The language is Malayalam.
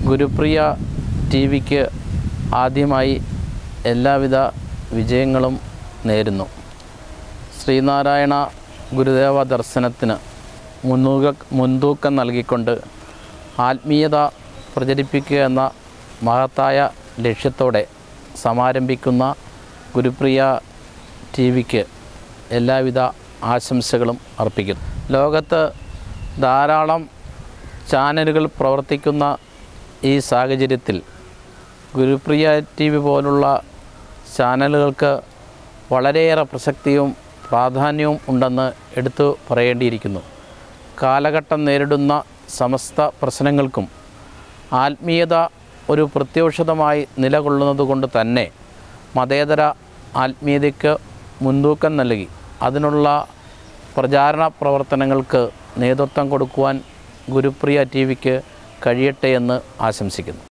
ഗുരുപ്രിയ ടി വിക്ക് ആദ്യമായി എല്ലാവിധ വിജയങ്ങളും നേരുന്നു ശ്രീനാരായണ ഗുരുദേവ ദർശനത്തിന് മുൻതൂക മുൻതൂക്കം നൽകിക്കൊണ്ട് ആത്മീയത പ്രചരിപ്പിക്കുക എന്ന മഹത്തായ ലക്ഷ്യത്തോടെ സമാരംഭിക്കുന്ന ഗുരുപ്രിയ ടി വിക്ക് എല്ലാവിധ ആശംസകളും അർപ്പിക്കുന്നു ലോകത്ത് ധാരാളം ചാനലുകൾ പ്രവർത്തിക്കുന്ന ഈ സാഹചര്യത്തിൽ ഗുരുപ്രിയ ടി വി പോലുള്ള ചാനലുകൾക്ക് വളരെയേറെ പ്രസക്തിയും പ്രാധാന്യവും ഉണ്ടെന്ന് എടുത്തു പറയേണ്ടിയിരിക്കുന്നു കാലഘട്ടം നേരിടുന്ന സമസ്ത പ്രശ്നങ്ങൾക്കും ആത്മീയത ഒരു പ്രത്യോഷിതമായി നിലകൊള്ളുന്നത് കൊണ്ട് തന്നെ മതേതര ആത്മീയതയ്ക്ക് മുൻതൂക്കം നൽകി അതിനുള്ള പ്രചാരണ പ്രവർത്തനങ്ങൾക്ക് നേതൃത്വം കൊടുക്കുവാൻ ഗുരുപ്രിയ ടി വിക്ക് കഴിയട്ടെ എന്ന് ആശംസിക്കുന്നു